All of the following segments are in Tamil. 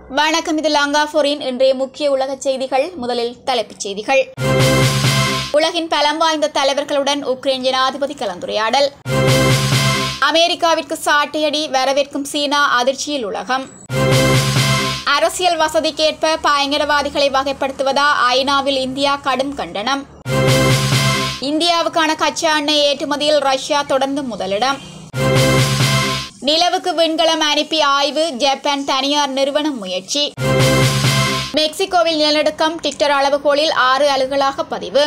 வணக்கம் இது லாங்காபோரின் இன்றைய முக்கிய உலக செய்திகள் முதலில் தலைப்புச் செய்திகள் உலகின் பலம் வாய்ந்த தலைவர்களுடன் உக்ரைன் ஜனாதிபதி கலந்துரையாடல் அமெரிக்காவிற்கு சாட்டையடி வரவேற்கும் சீனா அதிர்ச்சியில் உலகம் அரசியல் வசதிக்கேற்ப பயங்கரவாதிகளை வகைப்படுத்துவதா ஐநாவில் இந்தியா கடும் கண்டனம் இந்தியாவுக்கான கச்சா எண்ணெய் ஏற்றுமதியில் ரஷ்யா தொடர்ந்து முதலிடம் நிலவுக்கு விண்கலம் அனுப்பி ஆய்வு ஜப்பான் தனியார் நிறுவனம் முயற்சி மெக்சிகோவில் நிலநடுக்கம் டிக்டர் அளவுகோலில் ஆறு அலுகளாக பதிவு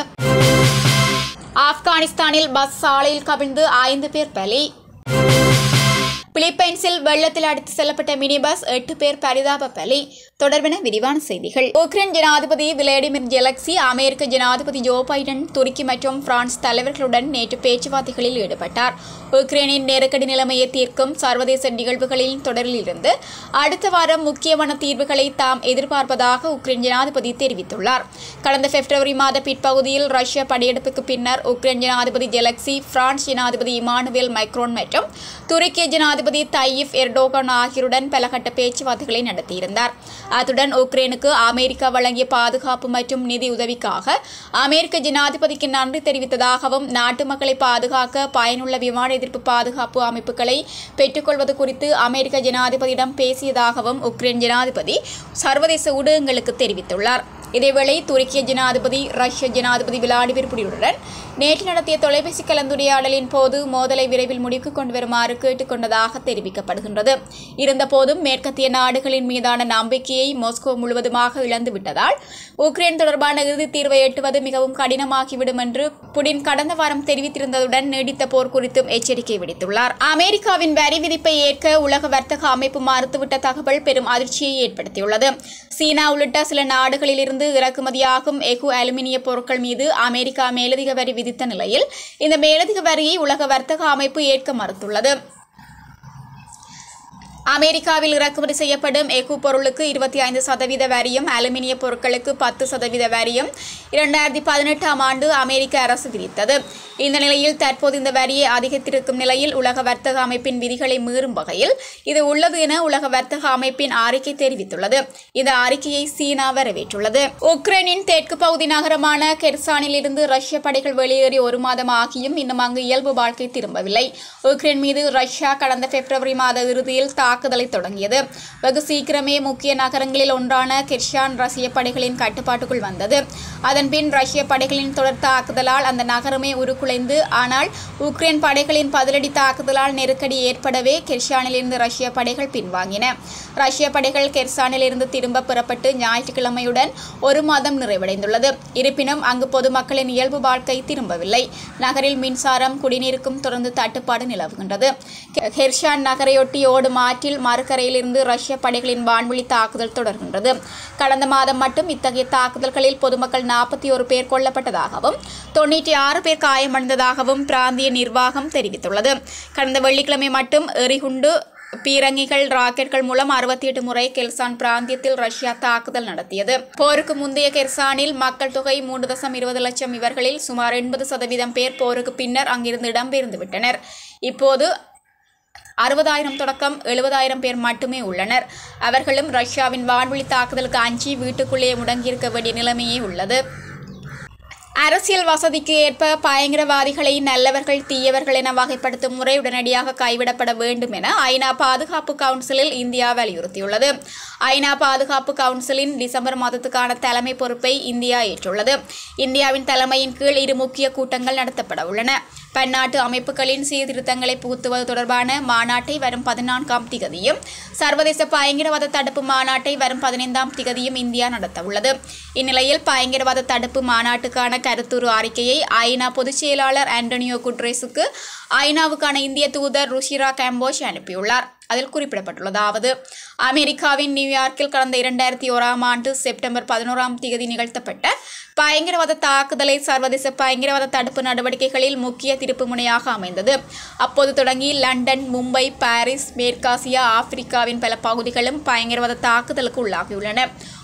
ஆப்கானிஸ்தானில் பஸ் சாலையில் கவிழ்ந்து ஐந்து பேர் பலி பிலிப்பைன்ஸில் வெள்ளத்தில் அடித்து செல்லப்பட்ட மினி பஸ் எட்டு பேர் பரிதாப பலி தொடர்பான விரிவான செய்திகள் உக்ரைன் ஜனாதிபதி விளாடிமிர் ஜெலக்சி அமெரிக்க ஜனாதிபதி ஜோ பைடன் துருக்கி மற்றும் பிரான்ஸ் தலைவர்களுடன் நேற்று பேச்சுவார்த்தைகளில் ஈடுபட்டார் உக்ரைனின் நெருக்கடி நிலைமையை தீர்க்கும் சர்வதேச நிகழ்வுகளின் தொடரில் இருந்து அடுத்த வாரம் முக்கியமான தீர்வுகளை தாம் எதிர்பார்ப்பதாக உக்ரைன் ஜனாதிபதி தெரிவித்துள்ளார் கடந்த பிப்ரவரி மாத பிற்பகுதியில் ரஷ்ய படையெடுப்புக்கு பின்னர் உக்ரைன் ஜனாதிபதி ஜெலக்சி பிரான்ஸ் ஜனாதிபதி இமானுவேல் மைக்ரோன் மற்றும் துருக்கிய ஜனாதிபதி தையிப் எர்டோகன் ஆகியோருடன் பலகட்ட பேச்சுவார்த்தைகளை நடத்தியிருந்தார் அத்துடன் உக்ரைனுக்கு அமெரிக்கா வழங்கிய பாதுகாப்பு மற்றும் நிதி உதவிக்காக அமெரிக்க ஜனாதிபதிக்கு நன்றி தெரிவித்ததாகவும் நாட்டு மக்களை பாதுகாக்க பயனுள்ள விமான எதிர்ப்பு பாதுகாப்பு அமைப்புகளை பெற்றுக்கொள்வது குறித்து அமெரிக்க ஜனாதிபதியிடம் பேசியதாகவும் உக்ரைன் ஜனாதிபதி சர்வதேச ஊடகங்களுக்கு தெரிவித்துள்ளார் இதேவேளை துருக்கிய ஜனாதிபதி ரஷ்ய ஜனாதிபதி விளாடிமிர் புடினுடன் நேற்று நடத்திய தொலைபேசி கலந்துரையாடலின் போது மோதலை விரைவில் முடிவுக்கு கொண்டு வருமாறு கேட்டுக்கொண்டதாக தெரிவிக்கப்படுகின்றது இருந்தபோதும் மேற்கத்திய நாடுகளின் மீதான நம்பிக்கையை மாஸ்கோ முழுவதுமாக இழந்துவிட்டதால் உக்ரைன் தொடர்பான இறுதி தீர்வை எட்டுவது மிகவும் கடினமாகிவிடும் என்று புடின் கடந்த வாரம் தெரிவித்திருந்ததுடன் நீடித்த போர் குறித்தும் எச்சரிக்கை விடுத்துள்ளார் அமெரிக்காவின் வரி விதிப்பை ஏற்க உலக வர்த்தக அமைப்பு மறுத்துவிட்ட தகவல் பெரும் அதிர்ச்சியை ஏற்படுத்தியுள்ளது சீனா உள்ளிட்ட சில நாடுகளிலிருந்து இறக்குமதியாகும் எஃகு அலுமினிய பொருட்கள் மீது அமெரிக்கா மேலதிக வரி விதித்த நிலையில் இந்த மேலதிக வரியை உலக வர்த்தக அமைப்பு ஏற்க மறுத்துள்ளது அமெரிக்காவில் இறக்குமதி செய்யப்படும் எஃகு பொருளுக்கு இருபத்தி ஐந்து சதவீத வரியும் அலுமினிய பொருட்களுக்கு பத்து சதவீத வரியும் இரண்டாயிரத்தி பதினெட்டாம் ஆண்டு அமெரிக்க அரசு விதித்தது இந்த நிலையில் தற்போது இந்த வரியை அதிகரித்திருக்கும் நிலையில் உலக வர்த்தக அமைப்பின் விதிகளை மீறும் வகையில் இது உள்ளது என உலக வர்த்தக அமைப்பின் அறிக்கை தெரிவித்துள்ளது இந்த அறிக்கையை சீனா வரவேற்றுள்ளது உக்ரைனின் தெற்கு பகுதி நகரமான கெர்சானில் இருந்து ரஷ்ய படைகள் வெளியேறி ஒரு மாதம் ஆகியும் இன்னும் அங்கு இயல்பு வாழ்க்கை திரும்பவில்லை உக்ரைன் மீது ரஷ்யா கடந்த பிப்ரவரி மாத இறுதியில் தாக்குதலை தொடங்கியது வெகு சீக்கிரமே முக்கிய நகரங்களில் ஒன்றான கிர்ஷான் ரஷ்ய படைகளின் கட்டுப்பாட்டுக்குள் வந்தது அதன்பின் ரஷ்ய படைகளின் தொடர் தாக்குதலால் அந்த நகரமே உருக்குலைந்து ஆனால் உக்ரைன் படைகளின் பதிலடி தாக்குதலால் நெருக்கடி ஏற்படவே கெர்ஷானிலிருந்து ரஷ்ய படைகள் பின்வாங்கின ரஷ்ய படைகள் கெர்சானிலிருந்து திரும்ப பெறப்பட்டு ஞாயிற்றுக்கிழமையுடன் ஒரு மாதம் நிறைவடைந்துள்ளது இருப்பினும் அங்கு பொதுமக்களின் இயல்பு வாழ்க்கை திரும்பவில்லை நகரில் மின்சாரம் குடிநீருக்கும் தொடர்ந்து தட்டுப்பாடு நிலவுகின்றது ஹெர்ஷான் நகரையொட்டி ஓடும் ஆற்றில் மறுக்கரையிலிருந்து ரஷ்ய படைகளின் வான்வழி தாக்குதல் தொடர்கின்றது கடந்த மாதம் மட்டும் இத்தகைய தாக்குதல்களில் பொதுமக்கள் நாற்பத்தி ஒரு பேர் கொல்லப்பட்டதாகவும் தொண்ணூற்றி ஆறு பேர் காயமடைந்ததாகவும் பிராந்திய நிர்வாகம் தெரிவித்துள்ளது கடந்த வெள்ளிக்கிழமை மட்டும் எரிகுண்டு பீரங்கிகள் ராக்கெட்கள் மூலம் அறுபத்தி எட்டு முறை கெல்சான் பிராந்தியத்தில் ரஷ்யா தாக்குதல் நடத்தியது போருக்கு முந்தைய கெர்சானில் மக்கள் தொகை மூன்று தசம் இருபது லட்சம் இவர்களில் சுமார் எண்பது சதவீதம் பேர் போருக்கு பின்னர் அங்கிருந்து இடம்பெயர்ந்து விட்டனர் இப்போது அறுபதாயிரம் தொடக்கம் எழுபதாயிரம் பேர் மட்டுமே உள்ளனர் அவர்களும் ரஷ்யாவின் வான்வழி தாக்குதலுக்கு அஞ்சி வீட்டுக்குள்ளேயே முடங்கியிருக்க வேண்டிய நிலைமையே உள்ளது அரசியல் வசதிக்கு ஏற்ப பயங்கரவாதிகளை நல்லவர்கள் தீயவர்கள் என வகைப்படுத்தும் முறை உடனடியாக கைவிடப்பட வேண்டும் என ஐநா பாதுகாப்பு கவுன்சிலில் இந்தியா வலியுறுத்தியுள்ளது ஐநா பாதுகாப்பு கவுன்சிலின் டிசம்பர் மாதத்துக்கான தலைமை பொறுப்பை இந்தியா ஏற்றுள்ளது இந்தியாவின் தலைமையின் கீழ் இரு முக்கிய கூட்டங்கள் நடத்தப்பட உள்ளன பன்னாட்டு அமைப்புகளின் சீர்திருத்தங்களை புகுத்துவது தொடர்பான மாநாட்டை வரும் பதினான்காம் திகதியும் சர்வதேச பயங்கரவாத தடுப்பு மாநாட்டை வரும் பதினைந்தாம் திகதியும் இந்தியா நடத்தவுள்ளது இந்நிலையில் பயங்கரவாத தடுப்பு மாநாட்டுக்கான கருத்துரு அறிக்கையை ஐநா பொதுச் செயலாளர் ஆண்டனியோ குட்ரேஸுக்கு ஐநாவுக்கான இந்திய தூதர் ருஷிரா கேம்போஷ் அனுப்பியுள்ளார் அதில் குறிப்பிடப்பட்டுள்ளதாவது அமெரிக்காவின் நியூயார்க்கில் கடந்த இரண்டாயிரத்தி ஓராம் ஆண்டு செப்டம்பர் பதினோராம் தேதி நிகழ்த்தப்பட்ட பயங்கரவாத தாக்குதலை சர்வதேச பயங்கரவாத தடுப்பு நடவடிக்கைகளில் முக்கிய திருப்பு முனையாக அமைந்தது அப்போது தொடங்கி லண்டன் மும்பை பாரிஸ் மேற்காசியா ஆப்பிரிக்காவின் பல பகுதிகளும் பயங்கரவாத தாக்குதலுக்கு உள்ளாகியுள்ளன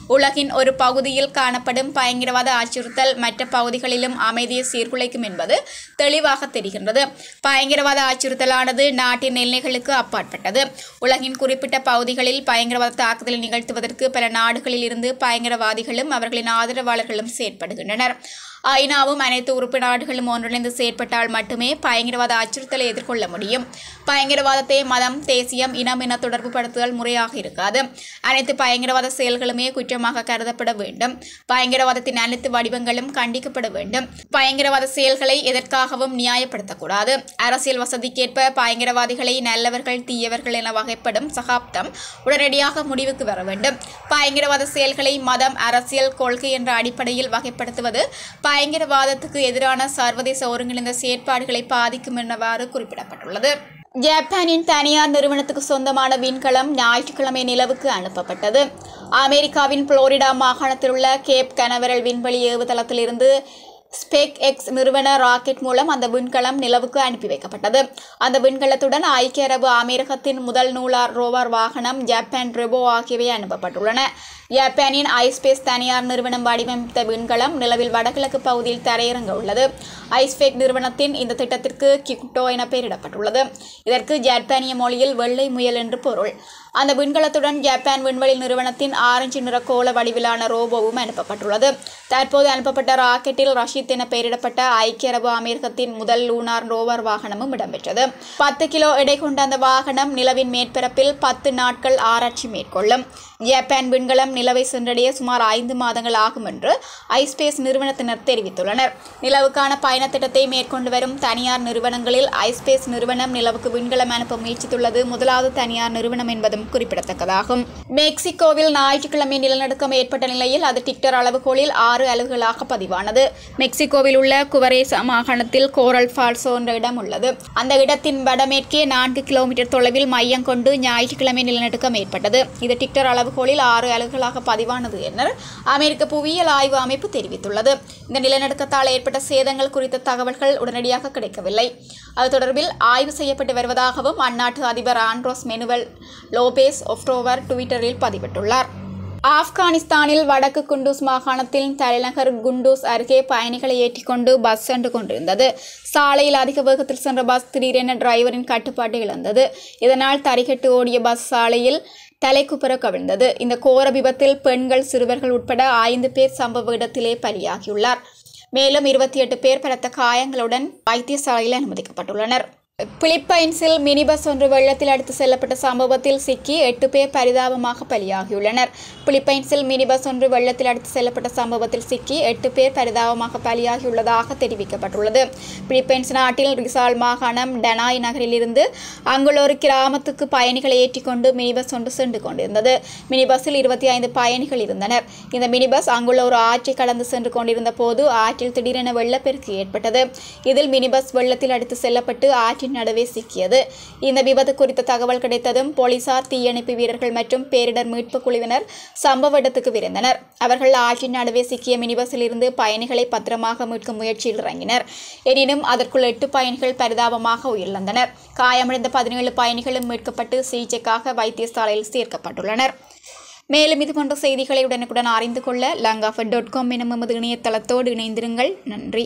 உலகின் ஒரு பகுதியில் காணப்படும் பயங்கரவாத அச்சுறுத்தல் மற்ற பகுதிகளிலும் அமைதியை சீர்குலைக்கும் என்பது தெளிவாக தெரிகின்றது பயங்கரவாத அச்சுறுத்தலானது நாட்டின் எல்லைகளுக்கு அப்பாற்பட்டது உலகின் குறிப்பிட்ட பகுதிகளில் பயங்கரவாத தாக்குதலை நிகழ்த்துவதற்கு பல நாடுகளில் இருந்து பயங்கரவாதிகளும் அவர்களின் ஆதரவாளர்களும் செயற்படுகின்றனர் ஐநாவும் அனைத்து உறுப்பு நாடுகளும் ஒன்றிணைந்து செயற்பட்டால் மட்டுமே பயங்கரவாத அச்சுறுத்தலை எதிர்கொள்ள முடியும் பயங்கரவாதத்தை மதம் தேசியம் இனம் என தொடர்பு படுத்துதல் முறையாக இருக்காது அனைத்து பயங்கரவாத செயல்களுமே குற்றமாக கருதப்பட வேண்டும் பயங்கரவாதத்தின் அனைத்து வடிவங்களும் கண்டிக்கப்பட வேண்டும் பயங்கரவாத செயல்களை எதற்காகவும் நியாயப்படுத்தக்கூடாது அரசியல் வசதிக்கேற்ப பயங்கரவாதிகளை நல்லவர்கள் தீயவர்கள் என வகைப்படும் சகாப்தம் உடனடியாக முடிவுக்கு வர வேண்டும் பயங்கரவாத செயல்களை மதம் அரசியல் கொள்கை என்ற அடிப்படையில் வகைப்படுத்துவது பயங்கரவாதத்துக்கு எதிரான சர்வதேச ஒருங்கிணைந்த செயற்பாடுகளை பாதிக்கும் என்னவாறு குறிப்பிடப்பட்டுள்ளது ஜப்பானின் தனியார் நிறுவனத்துக்கு சொந்தமான விண்கலம் ஞாயிற்றுக்கிழமை நிலவுக்கு அனுப்பப்பட்டது அமெரிக்காவின் புளோரிடா மாகாணத்தில் உள்ள கேப் கனவரல் விண்வெளி ஏவுதளத்திலிருந்து ஸ்பெக் எக்ஸ் நிறுவன ராக்கெட் மூலம் அந்த விண்கலம் நிலவுக்கு அனுப்பி வைக்கப்பட்டது அந்த விண்கலத்துடன் ஐக்கிய அரபு அமீரகத்தின் முதல் நூலார் ரோவர் வாகனம் ஜப்பான் ரெபோ ஆகியவை அனுப்பப்பட்டுள்ளன ஜப்பானின் ஐஸ்பேஸ் தனியார் நிறுவனம் வடிவமைத்த விண்கலம் நிலவில் வடகிழக்கு பகுதியில் தரையிறங்க உள்ளது ஐஸ்பேக் நிறுவனத்தின் இந்த திட்டத்திற்கு கிக்டோ என பெயரிடப்பட்டுள்ளது இதற்கு ஜப்பானிய மொழியில் வெள்ளை முயல் என்று பொருள் அந்த விண்கலத்துடன் ஜப்பான் விண்வெளி நிறுவனத்தின் ஆரஞ்சு நிற கோள வடிவிலான ரோபோவும் அனுப்பப்பட்டுள்ளது தற்போது அனுப்பப்பட்ட ராக்கெட்டில் ரஷீத் என பெயரிடப்பட்ட ஐக்கிய அரபு அமீரகத்தின் முதல் லூனார் ரோவர் வாகனமும் இடம்பெற்றது பத்து கிலோ எடை கொண்ட அந்த வாகனம் நிலவின் மேற்பரப்பில் பத்து நாட்கள் ஆராய்ச்சி மேற்கொள்ளும் ஜப்பான் விண்கலம் நிலவை சென்றடைய சுமார் ஐந்து மாதங்கள் ஆகும் என்று ஐஸ்பேஸ் நிறுவனத்தினர் தெரிவித்துள்ளனர் நிலவுக்கான பயண திட்டத்தை மேற்கொண்டு வரும் தனியார் நிறுவனங்களில் ஐஸ்பேஸ் நிறுவனம் நிலவுக்கு விண்கலம் அனுப்ப முயற்சித்துள்ளது முதலாவது தனியார் நிறுவனம் என்பதும் குறிப்பிடத்தக்கதாகும் மெக்சிகோவில் ஞாயிற்றுக்கிழமை நிலநடுக்கம் ஏற்பட்ட நிலையில் அது டிக்டர் அளவுகோலில் ஆறு அலகுகளாக பதிவானது மெக்சிகோவில் உள்ள குவரேசா மாகாணத்தில் கோரல் ஃபால்சோ என்ற இடம் உள்ளது அந்த இடத்தின் வடமேற்கே நான்கு கிலோமீட்டர் தொலைவில் மையம் கொண்டு ஞாயிற்றுக்கிழமை நிலநடுக்கம் ஏற்பட்டது இது டிக்டர் அளவுகோலில் ஆறு அலகுகளாக பதிவானது என அமெரிக்க புவியியல் ஆய்வு அமைப்பு தெரிவித்துள்ளது இந்த நிலநடுக்கத்தால் ஏற்பட்ட சேதங்கள் குறித்த தகவல்கள் உடனடியாக கிடைக்கவில்லை அது தொடர்பில் ஆய்வு செய்யப்பட்டு வருவதாகவும் அந்நாட்டு அதிபர் ஆண்ட்ரோஸ் மெனுவல் லோபேஸ் ஒக்டோபர் ட்விட்டரில் பதிவிட்டுள்ளார் ஆப்கானிஸ்தானில் வடக்கு குண்டூஸ் மாகாணத்தில் தலைநகர் குண்டூஸ் அருகே பயணிகளை ஏற்றிக்கொண்டு பஸ் சென்று கொண்டிருந்தது சாலையில் அதிக வேகத்தில் சென்ற பஸ் திடீரென டிரைவரின் கட்டுப்பாட்டை இழந்தது இதனால் தறிகட்டு ஓடிய பஸ் சாலையில் தலைக்குப்புற கவிழ்ந்தது இந்த கோர விபத்தில் பெண்கள் சிறுவர்கள் உட்பட ஐந்து பேர் சம்பவ இடத்திலே பலியாகியுள்ளார் மேலும் இருபத்தி எட்டு பேர் பலத்த காயங்களுடன் வைத்தியசாலையில் அனுமதிக்கப்பட்டுள்ளனர் பிலிப்பைன்ஸில் மினி பஸ் ஒன்று வெள்ளத்தில் அடித்து செல்லப்பட்ட சம்பவத்தில் சிக்கி எட்டு பேர் பரிதாபமாக பலியாகியுள்ளனர் பிலிப்பைன்ஸில் மினி பஸ் ஒன்று வெள்ளத்தில் அடித்து செல்லப்பட்ட சம்பவத்தில் சிக்கி எட்டு பேர் பரிதாபமாக பலியாகியுள்ளதாக தெரிவிக்கப்பட்டுள்ளது பிலிப்பைன்ஸ் நாட்டில் ரிசால் மாகாணம் டனாய் நகரிலிருந்து அங்குள்ள ஒரு கிராமத்துக்கு பயணிகளை ஏற்றிக்கொண்டு மினி பஸ் ஒன்று சென்று கொண்டிருந்தது மினி பஸ்ஸில் இருபத்தி ஐந்து பயணிகள் இருந்தனர் இந்த மினி பஸ் அங்குள்ள ஒரு ஆற்றை கடந்து சென்று கொண்டிருந்த போது ஆற்றில் திடீரென வெள்ளப்பெருக்கு ஏற்பட்டது இதில் மினி பஸ் வெள்ளத்தில் அடித்து செல்லப்பட்டு ஆற்றின் நடுவே சிக்கியது இந்த விபத்து குறித்த தகவல் கிடைத்ததும் போலீசார் தீயணைப்பு வீரர்கள் மற்றும் பேரிடர் மீட்பு குழுவினர் சம்பவ இடத்துக்கு விரைந்தனர் அவர்கள் ஆற்றின் நடுவே சிக்கிய மினி பஸ்ஸில் இருந்து பயணிகளை பத்திரமாக மீட்கும் முயற்சியில் இறங்கினர் எனினும் அதற்குள் எட்டு பயணிகள் பரிதாபமாக உயிரிழந்தனர் காயமடைந்த பதினேழு பயணிகளும் மீட்கப்பட்டு சிகிச்சைக்காக வைத்தியசாலையில் சேர்க்கப்பட்டுள்ளனர் மேலும் இதுபோன்ற செய்திகளை உடனுக்குடன் அறிந்து கொள்ள லங்காஃபட் டாட் காம் எனும் எமது இணையதளத்தோடு இணைந்திருங்கள் நன்றி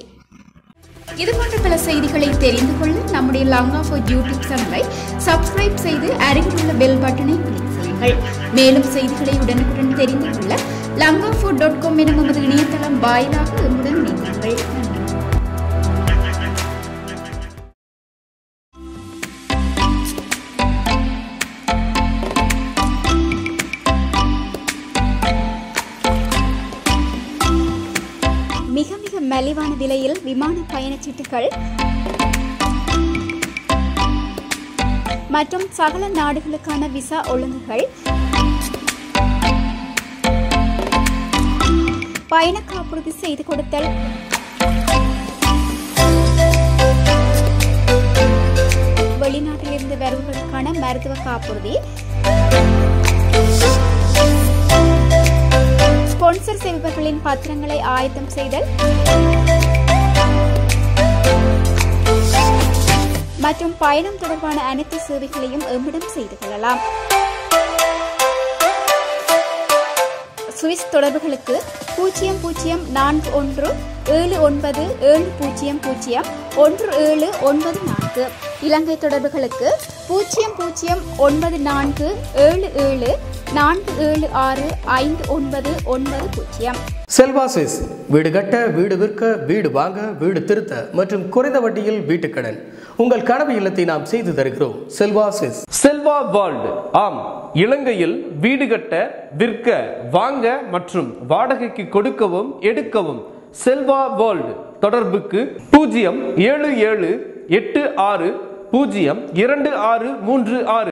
இது போன்ற பல செய்திகளை தெரிந்து கொள்ள நம்முடைய லங்காஃபோ யூடியூப் சேனலை சப்ஸ்கிரைப் செய்து அருகில் உள்ள பெல் பட்டனை கிளிக் செய்யுங்கள் மேலும் செய்திகளை உடனுக்குடன் தெரிந்து கொள்ள லங்காஃபோ டாட் காம் எனும் எமது இணையதளம் வாயிலாக எம்முடன் இணைந்திருங்கள் நன்றி மிக மிக மலிவான விலையில் விமான பயணச்சீட்டுகள் மற்றும் சகல நாடுகளுக்கான விசா ஒழுங்குகள் பயண காப்புறுதி செய்து கொடுத்தல் வெளிநாட்டிலிருந்து வருபவர்களுக்கான மருத்துவ காப்புறுதி ஸ்பான்சர் செய்பவர்களின் பத்திரங்களை ஆயத்தம் செய்தல் மற்றும் பயணம் தொடர்பான அனைத்து சேவைகளையும் எம்மிடம் செய்து கொள்ளலாம் சுவிஸ் தொடர்புகளுக்கு பூஜ்ஜியம் பூஜ்ஜியம் நான்கு ஒன்று ஏழு ஒன்பது ஏழு பூஜ்ஜியம் பூஜ்ஜியம் ஒன்று ஏழு ஒன்பது நான்கு இலங்கை தொடர்புகளுக்கு பூஜ்ஜியம் பூஜ்ஜியம் ஒன்பது நான்கு ஏழு ஏழு நான்கு ஏழு ஆறு ஐந்து ஒன்பது ஒன்பது பூஜ்ஜியம் செல்வா சுவிஸ் வீடு கட்ட வீடு விற்க வீடு வாங்க வீடு திருத்த மற்றும் குறைந்த வட்டியில் வீட்டுக்கடன் உங்கள் கனவு இல்லத்தை நாம் செய்து தருகிறோம் செல்வா சுவிஸ் செல்வா வேர்ல்ட் ஆம் இலங்கையில் வீடு கட்ட விற்க வாங்க மற்றும் வாடகைக்கு கொடுக்கவும் எடுக்கவும் செல்வா வேர்ல்ட் தொடர்புக்கு பூஜ்ஜியம் ஏழு ஏழு எட்டு ஆறு பூஜ்ஜியம் இரண்டு ஆறு மூன்று ஆறு